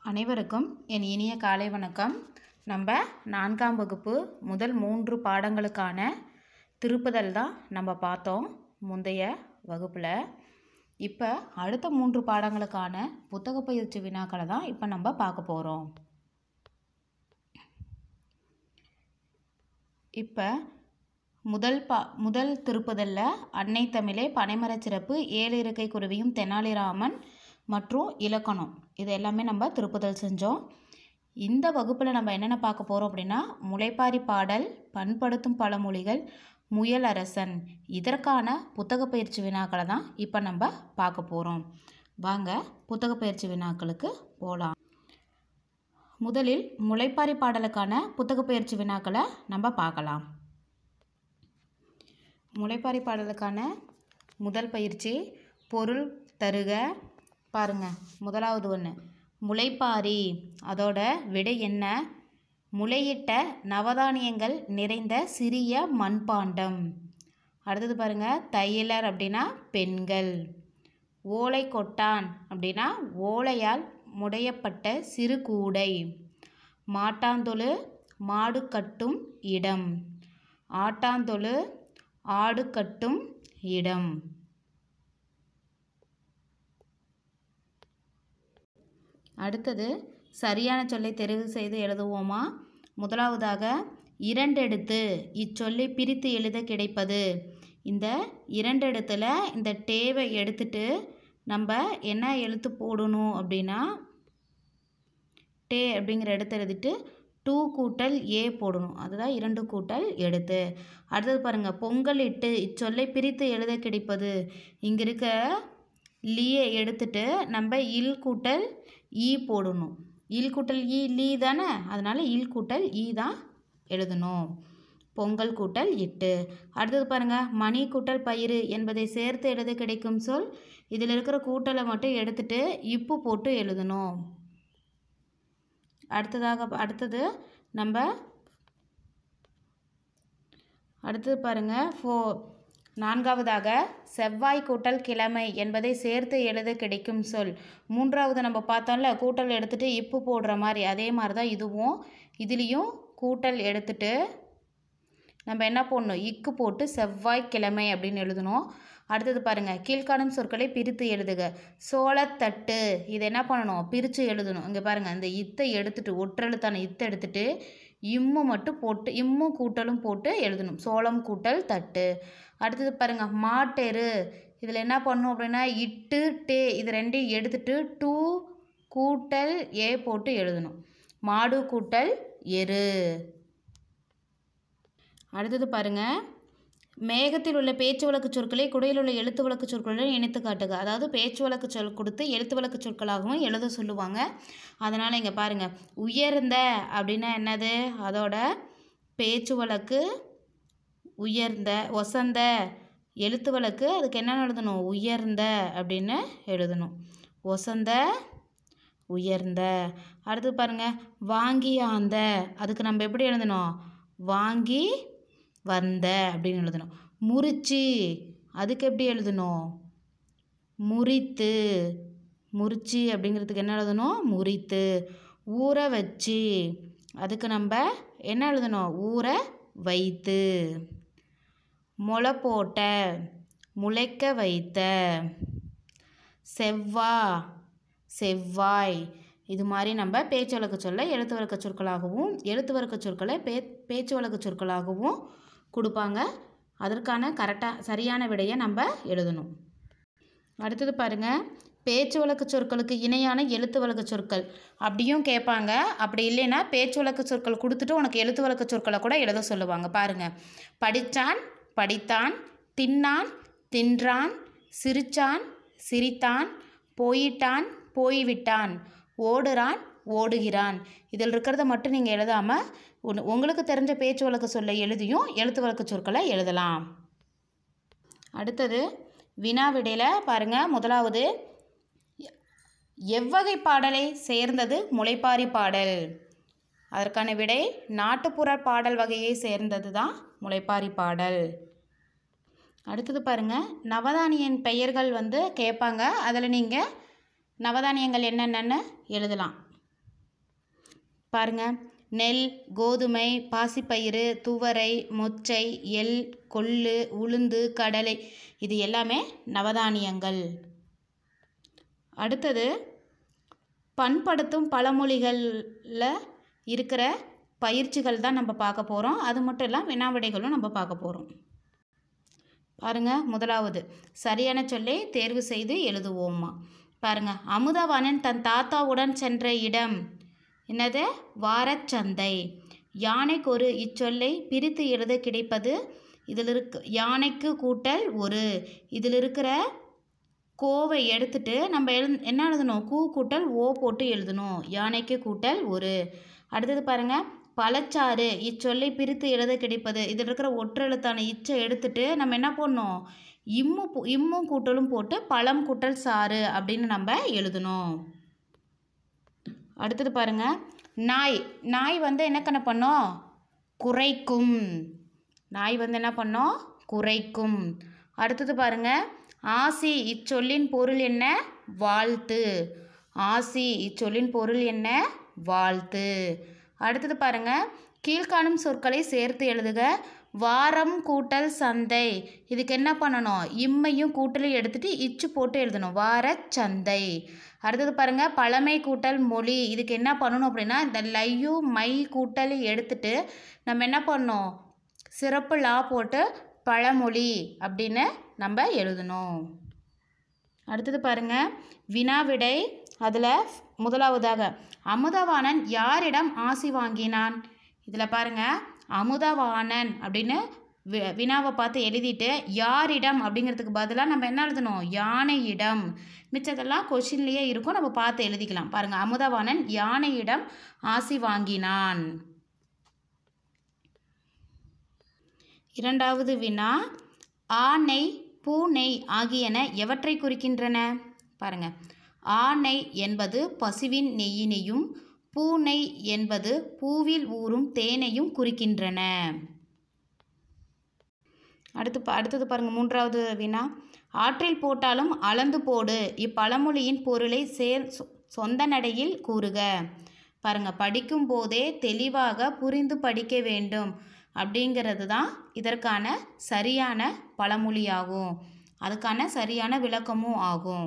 அனைவருக்கும் என் இனிய காலை வணக்கம் நம்ம நான்காம் வகுப்பு முதல் மூன்று பாடங்களுக்கான திருப்புதல் தான் நம்ம பார்த்தோம் முந்தைய வகுப்பில் இப்போ அடுத்த மூன்று பாடங்களுக்கான புத்தக பயிற்சி வினாக்களை தான் இப்போ நம்ம பார்க்க போகிறோம் இப்போ முதல் பா முதல் திருப்புதலில் அன்னை தமிழே பனைமரச் சிறப்பு ஏழு இருக்கை குருவியும் தெனாலிராமன் மற்றும் இலக்கணம் இது எல்லாமே நம்ம திருப்புதல் செஞ்சோம் இந்த வகுப்பில் நம்ம என்னென்ன பார்க்க போகிறோம் அப்படின்னா முளைப்பாரி பாடல் பண்படுத்தும் பழமொழிகள் முயல் அரசன் இதற்கான புத்தக பயிற்சி வினாக்களை தான் இப்போ நம்ம பார்க்க போகிறோம் வாங்க புத்தக பயிற்சி வினாக்களுக்கு போகலாம் முதலில் முளைப்பாரி பாடலுக்கான புத்தக பயிற்சி வினாக்களை நம்ம பார்க்கலாம் முளைப்பாரி பாடலுக்கான முதல் பயிற்சி பொருள் தருக பாருங்க முதலாவது ஒன்று முளைப்பாரி அதோட விடை என்ன முளையிட்ட நவதானியங்கள் நிறைந்த சிறிய மண்பாண்டம் அடுத்தது பாருங்க தையலர் அப்படின்னா பெண்கள் ஓலை கொட்டான் அப்படின்னா ஓலையால் முடையப்பட்ட சிறு கூடை மாட்டாந்தொழு மாடு கட்டும் இடம் ஆட்டாந்தொழு ஆடு கட்டும் இடம் அடுத்தது சரியான சொல்லை தெரிவு செய்து எழுதுவோமா முதலாவதாக இரண்டெடுத்து இச்சொல்லை பிரித்து எழுத கிடைப்பது இந்த இரண்டெடுத்தில் இந்த டேவை எடுத்துட்டு நம்ம என்ன எழுத்து போடணும் அப்படின்னா டே அப்படிங்கிற இடத்த எழுதிட்டு டூ கூட்டல் ஏ போடணும் அதுதான் இரண்டு கூட்டல் எடுத்து அடுத்தது பாருங்கள் பொங்கல் இட்டு இச்சொல்லை பிரித்து எழுத கிடைப்பது இங்கே இருக்க லீயை எடுத்துட்டு நம்ம இல் கூட்டல் ஈ போடணும் இல் கூட்டல் ஈ லீ தானே அதனால் இல் கூட்டல் ஈ தான் எழுதணும் பொங்கல் கூட்டல் இட்டு அடுத்தது பாருங்கள் மணி கூட்டல் பயிறு என்பதை சேர்த்து எழுத கிடைக்கும் சொல் இதில் இருக்கிற கூட்டலை மட்டும் எடுத்துட்டு இப்பு போட்டு எழுதணும் அடுத்ததாக அடுத்தது நம்ம அடுத்தது பாருங்க ஃபோ நான்காவதாக செவ்வாய் கூட்டல் கிழமை என்பதை சேர்த்து எழுத கிடைக்கும் சொல் மூன்றாவது நம்ம பார்த்தோம்ல கூட்டல் எடுத்துட்டு இப்பு போடுற மாதிரி அதே மாதிரி தான் இதுவும் இதுலேயும் கூட்டல் எடுத்துட்டு நம்ம என்ன போடணும் இக்கு போட்டு செவ்வாய்க்கிழமை அப்படின்னு எழுதணும் அடுத்தது பாருங்கள் கீழ்காணும் சொற்களை பிரித்து எழுதுக சோளத்தட்டு இது என்ன பண்ணணும் பிரித்து எழுதணும் இங்கே பாருங்கள் இந்த இத்தை எடுத்துட்டு ஒற்றெழுத்தான இத்தை எடுத்துட்டு இம்மு மட்டும் போட்டு இம்மு கூட்டலும் போட்டு எழுதணும் சோளம் கூட்டல் தட்டு அடுத்தது பாருங்கள் மாட்டெரு இதில் என்ன பண்ணணும் அப்படின்னா இட்டு டே இது ரெண்டையும் எடுத்துட்டு டூ கூட்டல் ஏ போட்டு எழுதணும் மாடு கூட்டல் எரு அடுத்தது பாருங்கள் மேகத்தில் உள்ள பேச்சு வழக்கு சொற்களை குடையில் உள்ள எழுத்து வழக்கு சொற்களுடன் இணைத்து காட்டுக அதாவது பேச்சு வழக்கு சொல் கொடுத்து எழுத்து வழக்கு சொற்களாகவும் எழுத சொல்லுவாங்க அதனால் இங்கே பாருங்கள் உயர்ந்த அப்படின்னா என்னது அதோட பேச்சு வழக்கு உயர்ந்த ஒசந்த எழுத்து வழக்கு அதுக்கு என்னென்ன எழுதணும் உயர்ந்த அப்படின்னு எழுதணும் ஒசந்த உயர்ந்த அடுத்து பாருங்கள் வாங்கியாந்த அதுக்கு நம்ம எப்படி எழுதணும் வாங்கி வந்த அப்படின்னு எழுதணும் முறிச்சு அதுக்கு எப்படி எழுதணும் முறித்து முறிச்சு அப்படிங்கிறதுக்கு என்ன எழுதணும் முறித்து ஊற வச்சு அதுக்கு நம்ம என்ன எழுதணும் ஊற வைத்து முளை போட்ட முளைக்க வைத்த செவ்வா செவ்வாய் இது மாதிரி நம்ம பேச்சு வழக்கு சொல்ல எழுத்து வழக்கு சொற்களாகவும் எழுத்து வழக்கு சொற்களை பே பேச்சு வழக்கு சொற்களாகவும் கொடுப்பாங்க அதற்கான கரெக்டாக சரியான விடையை நம்ம எழுதணும் அடுத்தது பாருங்கள் பேச்சு வழக்கு சொற்களுக்கு இணையான எழுத்து வழக்கு சொற்கள் அப்படியும் கேட்பாங்க அப்படி இல்லைன்னா பேச்சு வழக்கு சொற்கள் கொடுத்துட்டு உனக்கு எழுத்து வழக்கு சொற்களை கூட எழுத சொல்லுவாங்க பாருங்கள் படித்தான் படித்தான் தின்னான் தின்றான் சிரிச்சான் சிரித்தான் போயிட்டான் போய்விட்டான் ஓடுறான் ஓடுகிறான் இதில் இருக்கிறத மட்டும் நீங்கள் எழுதாமல் ஒன்று உங்களுக்கு தெரிஞ்ச பேச்சு வழக்கு சொல்ல எழுதியும் எழுத்து வழக்கு சொற்களை எழுதலாம் அடுத்தது வினா விடையில் பாருங்கள் முதலாவது எவ்வகை பாடலை சேர்ந்தது முளைப்பாரி பாடல் அதற்கான விடை நாட்டுப்புற பாடல் வகையை சேர்ந்தது தான் முளைப்பாரி பாடல் அடுத்தது பாருங்கள் நவதானியன் பெயர்கள் வந்து கேட்பாங்க அதில் நீங்கள் நவதானியங்கள் என்னென்னு எழுதலாம் பாருங்க நெல் கோதுமை பாசிப்பயிறு துவரை மொச்சை எள் கொள்ளு உளுந்து கடலை இது எல்லாமே நவதானியங்கள் அடுத்தது பண்படுத்தும் பழமொழிகளில் இருக்கிற பயிற்சிகள் தான் நம்ம பார்க்க போகிறோம் அது மட்டும் இல்லை வினாவிடைகளும் நம்ம பார்க்க போகிறோம் பாருங்க முதலாவது சரியான சொல்லை தேர்வு செய்து எழுதுவோமா பாருங்க அமுதவாணன் தன் தாத்தாவுடன் சென்ற இடம் என்னது வாரச்சந்தை யானைக்கு ஒரு இச்சொல்லை பிரித்து எழுத கிடைப்பது இதில் இருக்கு யானைக்கு கூட்டல் ஒரு இதில் இருக்கிற கோவை எடுத்துட்டு நம்ம எழு என்ன எழுதணும் கூ கூட்டல் ஓ போட்டு எழுதணும் யானைக்கு கூட்டல் ஒரு அடுத்தது பாருங்க பழச்சாறு இச்சொல்லை பிரித்து எழுத கிடைப்பது இதில் இருக்கிற ஒற்றெழுத்தான இச்சை எடுத்துட்டு நம்ம என்ன பண்ணணும் இம்மு போ- இம்மும் கூட்டலும் போட்டு பழம் கூட்டல் சாறு அப்படின்னு நம்ம எழுதணும் அடுத்தது பாருங்க நாய் நாய் வந்து என்ன கண்ண பண்ணோம் குறைக்கும் நாய் வந்து என்ன பண்ணோம் குறைக்கும் அடுத்தது பாருங்க ஆசி இச்சொல்லின் பொருள் என்ன வாழ்த்து ஆசி இச்சொல்லின் பொருள் என்ன வாழ்த்து அடுத்தது பாருங்க கீழ்காணும் சொற்களை சேர்த்து எழுதுக வாரம் கூட்டல் சந்தை இதுக்கு என்ன பண்ணணும் இம்மையும் கூட்டலையும் எடுத்துட்டு இச்சு போட்டு எழுதணும் வாரச்சந்தை அடுத்தது பாருங்க பழமை கூட்டல் மொழி இதுக்கு என்ன பண்ணணும் அப்படின்னா இந்த லையு மை கூட்டல் எடுத்துட்டு நம்ம என்ன பண்ணணும் சிறப்பு லா போட்டு பழமொழி அப்படின்னு நம்ம எழுதணும் அடுத்தது பாருங்க வினாவிடை அதில் முதலாவதாக அமுதவாணன் யாரிடம் ஆசி வாங்கினான் இதில் பாருங்க அமுதவாணன் அப்படின்னு வி- வினாவை பார்த்து எழுதிட்டு யாரிடம் அப்படிங்கிறதுக்கு பதிலாக நம்ம என்ன எழுதணும் யானையிடம் மிச்சதெல்லாம் கொஷின்லேயே இருக்கும் நம்ம பார்த்து எழுதிக்கலாம் பாருங்க அமுதவாணன் யானையிடம் ஆசி வாங்கினான் இரண்டாவது வினா ஆனை பூனை ஆகியன எவற்றை குறிக்கின்றன பாருங்க ஆனை என்பது பசுவின் நெய்யினையும் பூனை என்பது பூவில் ஊறும் தேனையும் குறிக்கின்றன அடுத்து பா- அடுத்தது பாருங்க மூன்றாவது வினா ஆற்றில் போட்டாலும் அளந்து போடு இப்பழமொழியின் பொருளை சேர் சொ- சொந்த நடையில் கூறுக பாருங்க படிக்கும் போதே தெளிவாக புரிந்து படிக்க வேண்டும் அப்படிங்கிறது தான் இதற்கான சரியான பழமொழியாகும் அதுக்கான சரியான விளக்கமும் ஆகும்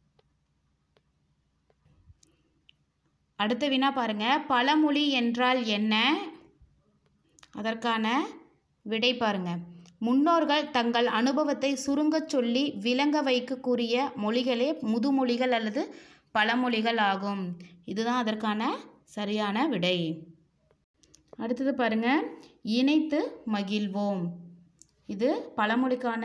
அடுத்த வினா பாருங்க பழமொழி என்றால் என்ன அதற்கான விடை பாருங்க முன்னோர்கள் தங்கள் அனுபவத்தை சுருங்கச் சொல்லி விளங்க வைக்கக்கூடிய மொழிகளே முதுமொழிகள் அல்லது பழமொழிகள் ஆகும் இதுதான் அதற்கான சரியான விடை அடுத்தது பாருங்க இணைத்து மகிழ்வோம் இது பழமொழிக்கான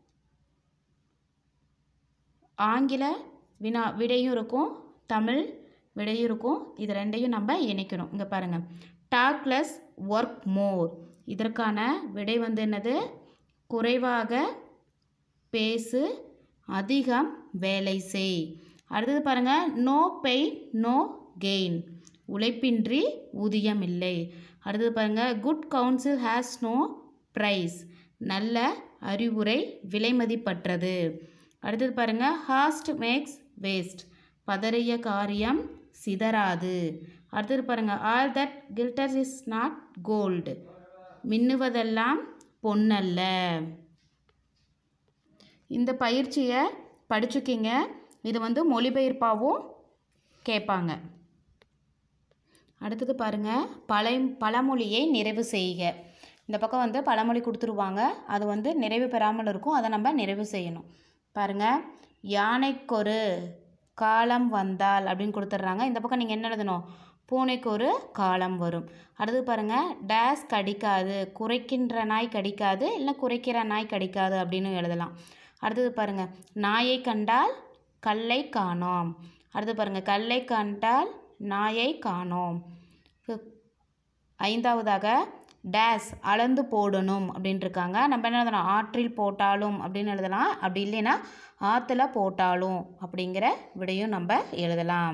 ஆங்கில வினா விடையும் இருக்கும் தமிழ் விடையும் இருக்கும் இது ரெண்டையும் நம்ம இணைக்கணும் இங்கே பாருங்கள் டாக்லெஸ் ஒர்க் மோர் இதற்கான விடை வந்து என்னது குறைவாக பேசு அதிகம் வேலை செய் அடுத்தது பாருங்கள் நோ பெயின் நோ கெயின் உழைப்பின்றி ஊதியம் இல்லை அடுத்தது பாருங்கள் good counsel has no price நல்ல அறிவுரை விலைமதிப்பற்றது அடுத்தது பாருங்கள் ஹாஸ்ட் மேக்ஸ் வேஸ்ட் பதறிய காரியம் சிதறாது அடுத்தது பாருங்கள் all that glitters is not gold மின்னுவதெல்லாம் பொன்னல்ல இந்த பயிற்சியை படிச்சுக்கிங்க இது வந்து மொழிபெயர்ப்பாகவும் கேட்பாங்க அடுத்தது பாருங்க பழை பழமொழியை நிறைவு செய்க இந்த பக்கம் வந்து பழமொழி கொடுத்துருவாங்க அது வந்து நிறைவு பெறாமல் இருக்கும் அதை நம்ம நிறைவு செய்யணும் பாருங்க யானைக்கொரு காலம் வந்தால் அப்படின்னு கொடுத்துட்றாங்க இந்த பக்கம் நீங்கள் என்ன எழுதணும் பூனைக்கு ஒரு காலம் வரும் அடுத்தது பாருங்க டேஸ் கடிக்காது குறைக்கின்ற நாய் கடிக்காது இல்லை குறைக்கிற நாய் கடிக்காது அப்படின்னு எழுதலாம் அடுத்தது பாருங்க நாயை கண்டால் கல்லை காணோம் அடுத்து பாருங்க கல்லை கண்டால் நாயை காணோம் ஃபி- ஐந்தாவதாக டேஸ் அளந்து போடணும் அப்படின்னு இருக்காங்க நம்ம என்ன எழுதலாம் ஆற்றில் போட்டாலும் அப்படின்னு எழுதலாம் அப்படி இல்லைன்னா ஆற்றுல போட்டாலும் அப்படிங்கிற விடையும் நம்ம எழுதலாம்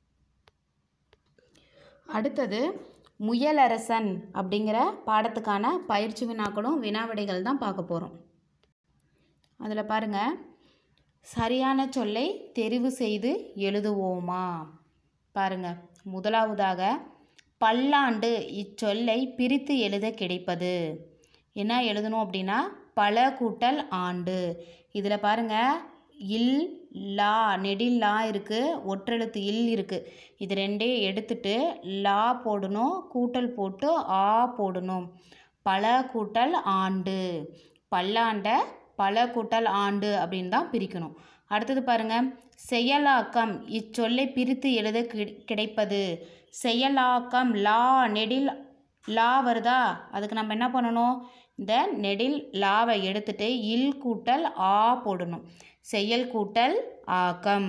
அடுத்தது முயலரசன் அப்படிங்கிற பாடத்துக்கான பயிற்சி வினாக்களும் வினாவிடைகள் தான் பார்க்க போகிறோம் அதில் பாருங்கள் சரியான சொல்லை தெரிவு செய்து எழுதுவோமா பாருங்க முதலாவதாக பல்லாண்டு இச்சொல்லை பிரித்து எழுத கிடைப்பது என்ன எழுதணும் அப்படின்னா பல கூட்டல் ஆண்டு இதில் பாருங்க இல் லா நெடில் லா இருக்குது ஒற்றெழுத்து இல் இருக்குது இது ரெண்டையும் எடுத்துட்டு லா போடணும் கூட்டல் போட்டு ஆ போடணும் பல கூட்டல் ஆண்டு பல்லாண்டை பல கூட்டல் ஆண்டு அப்படின்னு தான் பிரிக்கணும் அடுத்தது பாருங்க செயலாக்கம் இச்சொல்லை பிரித்து எழுத கிடை- கிடைப்பது செயலாக்கம் லா நெடில் லா வருதா அதுக்கு நம்ம என்ன பண்ணணும் இந்த நெடில் லாவை எடுத்துட்டு இல் கூட்டல் ஆ போடணும் செயல் கூட்டல் ஆக்கம்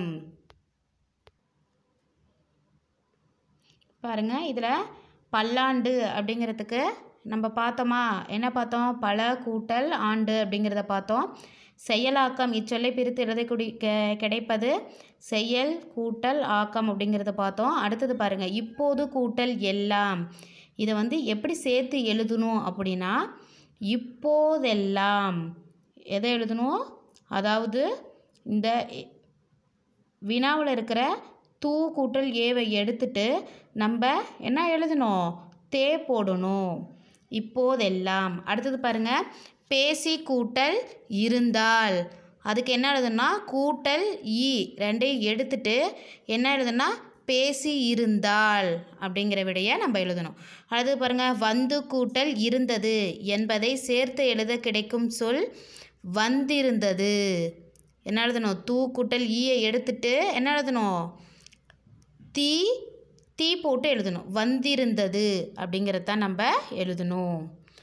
பாருங்க இதில் பல்லாண்டு அப்படிங்கிறதுக்கு நம்ம பார்த்தோமா என்ன பார்த்தோம் பல கூட்டல் ஆண்டு அப்படிங்கிறத பார்த்தோம் செயலாக்கம் இச்சொல்லை பிரித்து எழுதக்கூடிய கெ- கிடைப்பது செயல் கூட்டல் ஆக்கம் அப்படிங்கிறத பார்த்தோம் அடுத்தது பாருங்க இப்போது கூட்டல் எல்லாம் இதை வந்து எப்படி சேர்த்து எழுதணும் அப்படின்னா இப்போதெல்லாம் எதை எழுதணும் அதாவது இந்த வினாவில் இருக்கிற தூ கூட்டல் ஏவை எடுத்துட்டு நம்ம என்ன எழுதணும் தே போடணும் இப்போதெல்லாம் அடுத்தது பாருங்க பேசி கூட்டல் இருந்தால் அதுக்கு என்ன எழுதணும்னா கூட்டல் ஈ ரெண்டையும் எடுத்துட்டு என்ன எழுதணும்னா பேசி இருந்தால் அப்படிங்கிற விடையை நம்ம எழுதணும் அடுத்தது பாருங்க வந்து கூட்டல் இருந்தது என்பதை சேர்த்து எழுத கிடைக்கும் சொல் வந்திருந்தது என்ன எழுதணும் தூ கூட்டல் ஈயை எடுத்துட்டு என்ன எழுதணும் தீ தீ போட்டு எழுதணும் வந்திருந்தது அப்படிங்கிறத தான் நம்ம எழுதணும்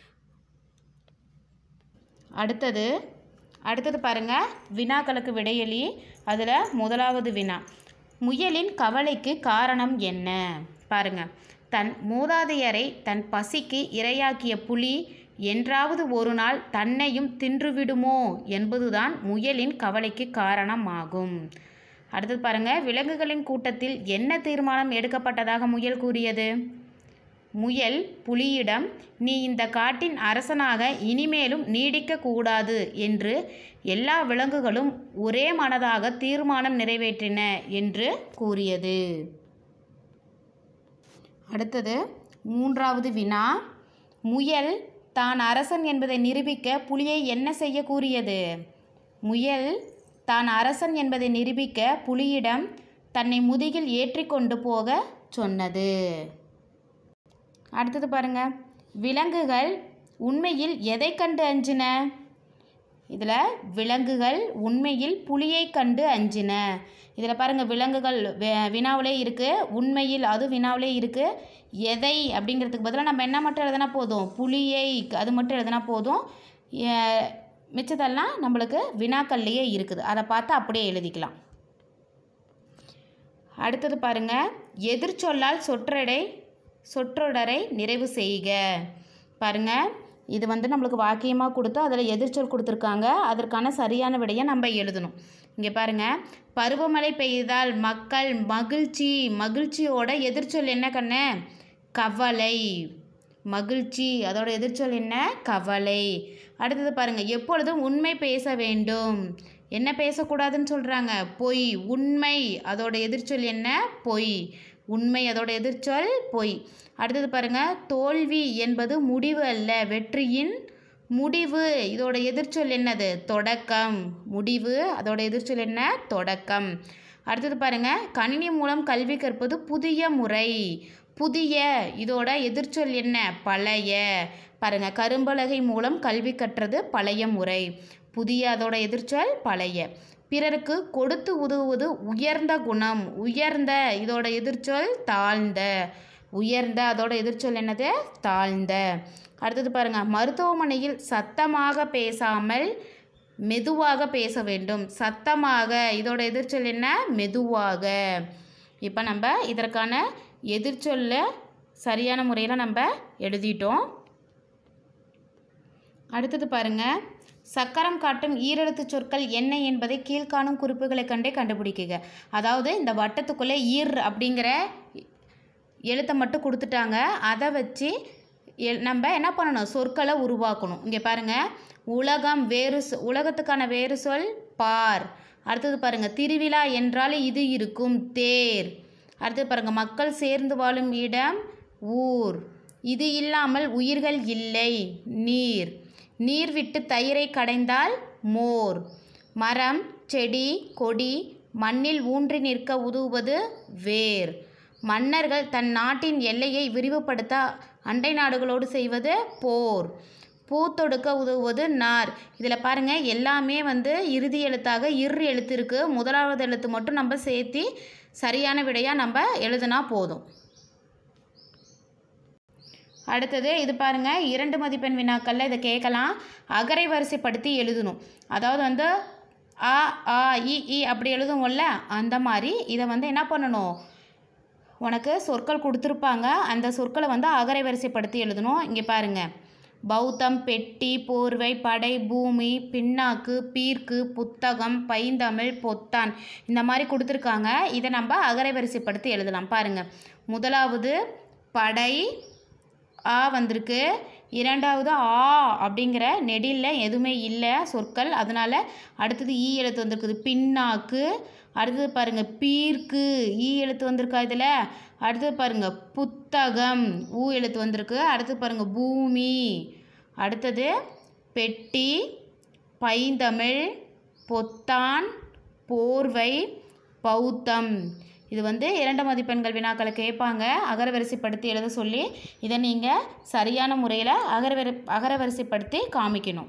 அடுத்தது அடுத்தது பாருங்க வினாக்களுக்கு விடையளி அதில் முதலாவது வினா முயலின் கவலைக்கு காரணம் என்ன பாருங்க தன் மூதாதையரை தன் பசிக்கு இரையாக்கிய புலி என்றாவது ஒரு நாள் தன்னையும் தின்றுவிடுமோ என்பதுதான் முயலின் கவலைக்கு காரணமாகும் அடுத்தது பாருங்க விலங்குகளின் கூட்டத்தில் என்ன தீர்மானம் எடுக்கப்பட்டதாக முயல் கூறியது முயல் புலியிடம் நீ இந்த காட்டின் அரசனாக இனிமேலும் நீடிக்க கூடாது என்று எல்லா விலங்குகளும் ஒரே மனதாக தீர்மானம் நிறைவேற்றின என்று கூறியது அடுத்தது மூன்றாவது வினா முயல் தான் அரசன் என்பதை நிரூபிக்க புலியை என்ன செய்ய கூறியது முயல் தான் அரசன் என்பதை நிரூபிக்க புலியிடம் தன்னை முதுகில் ஏற்றிக்கொண்டு போக சொன்னது அடுத்தது பாருங்க விலங்குகள் உண்மையில் எதை கண்டு அஞ்சின இதில் விலங்குகள் உண்மையில் புலியை கண்டு அஞ்சின இதில் பாருங்கள் விலங்குகள் வி- வினாவிலே இருக்குது உண்மையில் அது வினாவிலே இருக்குது எதை அப்படிங்கிறதுக்கு பதிலாக நம்ம என்ன மட்டும் எழுதினா போதும் புலியை அது மட்டும் எழுதினா போதும் எ- மிச்சதெல்லாம் நம்மளுக்கு வினாக்கள்லேயே இருக்குது அதை பார்த்து அப்படியே எழுதிக்கலாம் அடுத்தது பாருங்க எதிர்ச்சொல்லால் சொற்றடை சொற்றொடரை நிறைவு செய்க பாருங்க இது வந்து நம்மளுக்கு வாக்கியமாக கொடுத்து அதில் எதிர்ச்சொல் கொடுத்துருக்காங்க அதற்கான சரியான விடையை நம்ம எழுதணும் இங்கே பாருங்க பருவமழை பெய்தால் மக்கள் மகிழ்ச்சி மகிழ்ச்சியோட எதிர்ச்சொல் என்ன கண்ணு கவலை மகிழ்ச்சி அதோட எதிர்ச்சொல் என்ன கவலை அடுத்தது பாருங்க எப்பொழுதும் உண்மை பேச வேண்டும் என்ன பேசக்கூடாதுன்னு சொல்கிறாங்க பொய் உண்மை அதோட எதிர்ச்சொல் என்ன பொய் உண்மை அதோட எதிர்ச்சொல் பொய் அடுத்தது பாருங்க தோல்வி என்பது முடிவு அல்ல வெற்றியின் முடிவு இதோட எதிர்ச்சொல் என்னது தொடக்கம் முடிவு அதோட எதிர்ச்சொல் என்ன தொடக்கம் அடுத்தது பாருங்க கணினி மூலம் கல்வி கற்பது புதிய முறை புதிய இதோட எதிர்ச்சொல் என்ன பழைய பாருங்க கரும்பலகை மூலம் கல்வி கற்றது பழைய முறை புதிய அதோட எதிர்ச்சொல் பழைய பிறருக்கு கொடுத்து உதவுவது உயர்ந்த குணம் உயர்ந்த இதோட எதிர்ச்சொல் தாழ்ந்த உயர்ந்த அதோட எதிர்ச்சொல் என்னது தாழ்ந்த அடுத்தது பாருங்க மருத்துவமனையில் சத்தமாக பேசாமல் மெதுவாக பேச வேண்டும் சத்தமாக இதோட எதிர்ச்சொல் என்ன மெதுவாக இப்போ நம்ம இதற்கான எதிர்ச்சொல்ல சரியான முறையில் நம்ம எழுதிட்டோம் அடுத்தது பாருங்க சக்கரம் காட்டும் ஈரெழுத்து சொற்கள் என்ன என்பதை கீழ்காணும் குறிப்புகளை கண்டே கண்டுபிடிக்குக அதாவது இந்த வட்டத்துக்குள்ளே ஈர் அப்படிங்கிற எழுத்தை மட்டும் கொடுத்துட்டாங்க அதை வச்சு எல் நம்ம என்ன பண்ணணும் சொற்களை உருவாக்கணும் இங்கே பாருங்கள் உலகம் வேறு சொ- உலகத்துக்கான வேறு சொல் பார் அடுத்தது பாருங்கள் திருவிழா என்றால் இது இருக்கும் தேர் அடுத்தது பாருங்கள் மக்கள் சேர்ந்து வாழும் இடம் ஊர் இது இல்லாமல் உயிர்கள் இல்லை நீர் நீர் விட்டு தயிரை கடைந்தால் மோர் மரம் செடி கொடி மண்ணில் ஊன்றி நிற்க உதவுவது வேர் மன்னர்கள் தன் நாட்டின் எல்லையை விரிவுபடுத்த அண்டை நாடுகளோடு செய்வது போர் பூ தொடுக்க உதவுவது நார் இதில் பாருங்கள் எல்லாமே வந்து இறுதி எழுத்தாக இரு எழுத்து இருக்குது முதலாவது எழுத்து மட்டும் நம்ம சேர்த்தி சரியான விடையாக நம்ம எழுதுனா போதும் அடுத்தது இது பாருங்கள் இரண்டு மதிப்பெண் வினாக்களில் இதை கேட்கலாம் அகரை வரிசைப்படுத்தி எழுதணும் அதாவது வந்து அ ஆ இ இ அப்படி எழுதுவோம்ல அந்த மாதிரி இதை வந்து என்ன பண்ணணும் உனக்கு சொற்கள் கொடுத்துருப்பாங்க அந்த சொற்களை வந்து அகரை வரிசைப்படுத்தி எழுதணும் இங்கே பாருங்கள் பௌத்தம் பெட்டி போர்வை படை பூமி பின்னாக்கு பீர்க்கு புத்தகம் பைந்தமிழ் பொத்தான் இந்த மாதிரி கொடுத்துருக்காங்க இதை நம்ம அகரை வரிசைப்படுத்தி எழுதலாம் பாருங்கள் முதலாவது படை ஆ வந்திருக்கு இரண்டாவது ஆ அப்படிங்கிற நெடிலில் எதுவுமே இல்லை சொற்கள் அதனால் அடுத்தது ஈ எழுத்து வந்திருக்குது பின்னாக்கு அடுத்தது பாருங்கள் பீர்க்கு ஈ எழுத்து வந்திருக்கா இதில் அடுத்தது பாருங்கள் புத்தகம் ஊ எழுத்து வந்திருக்கு அடுத்தது பாருங்கள் பூமி அடுத்தது பெட்டி பைந்தமிழ் பொத்தான் போர்வை பௌத்தம் இது வந்து இரண்டு மதிப்பெண்கள் வினாக்களை கேட்பாங்க அகரவரிசைப்படுத்தி எழுத சொல்லி இதை நீங்கள் சரியான முறையில் அகரவரி அகரவரிசைப்படுத்தி காமிக்கணும்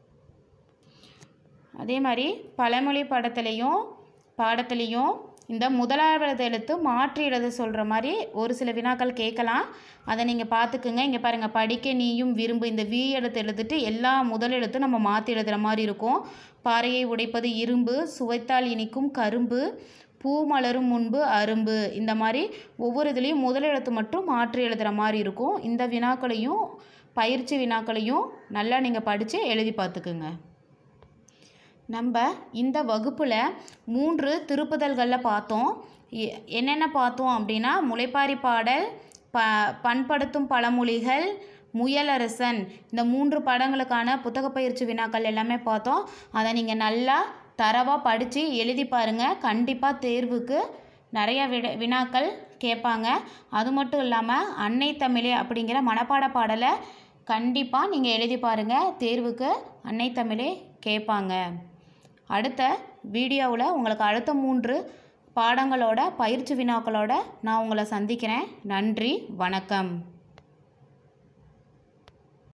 அதே மாதிரி பழமொழி படத்துலேயும் பாடத்துலேயும் இந்த முதலாவது எழுத்து மாற்றி எழுத சொல்கிற மாதிரி ஒரு சில வினாக்கள் கேட்கலாம் அதை நீங்கள் பார்த்துக்குங்க இங்கே பாருங்கள் படிக்க நீயும் விரும்பு இந்த வி எழுத்து எழுதிட்டு எல்லா முதல் எழுத்தும் நம்ம மாற்றி எழுதுகிற மாதிரி இருக்கும் பாறையை உடைப்பது இரும்பு சுவைத்தால் இனிக்கும் கரும்பு பூ மலரும் முன்பு அரும்பு இந்த மாதிரி ஒவ்வொரு இதுலேயும் முதல் எழுத்து மட்டும் மாற்றி எழுதுகிற மாதிரி இருக்கும் இந்த வினாக்களையும் பயிற்சி வினாக்களையும் நல்லா நீங்கள் படித்து எழுதி பார்த்துக்குங்க நம்ம இந்த வகுப்பில் மூன்று திருப்புதல்களில் பார்த்தோம் எ- என்னென்ன பார்த்தோம் அப்படின்னா முளைப்பாரி பாடல் ப பண்படுத்தும் பழமொழிகள் முயலரசன் இந்த மூன்று படங்களுக்கான புத்தக பயிற்சி வினாக்கள் எல்லாமே பார்த்தோம் அதை நீங்கள் நல்லா தரவாக படித்து எழுதி பாருங்கள் கண்டிப்பாக தேர்வுக்கு நிறைய விட வினாக்கள் கேட்பாங்க அது மட்டும் இல்லாமல் அன்னை தமிழே அப்படிங்கிற மனப்பாட பாடலை கண்டிப்பாக நீங்கள் எழுதி பாருங்கள் தேர்வுக்கு அன்னை தமிழே கேட்பாங்க அடுத்த வீடியோவில் உங்களுக்கு அடுத்த மூன்று பாடங்களோட பயிற்சி வினாக்களோட நான் உங்களை சந்திக்கிறேன் நன்றி வணக்கம்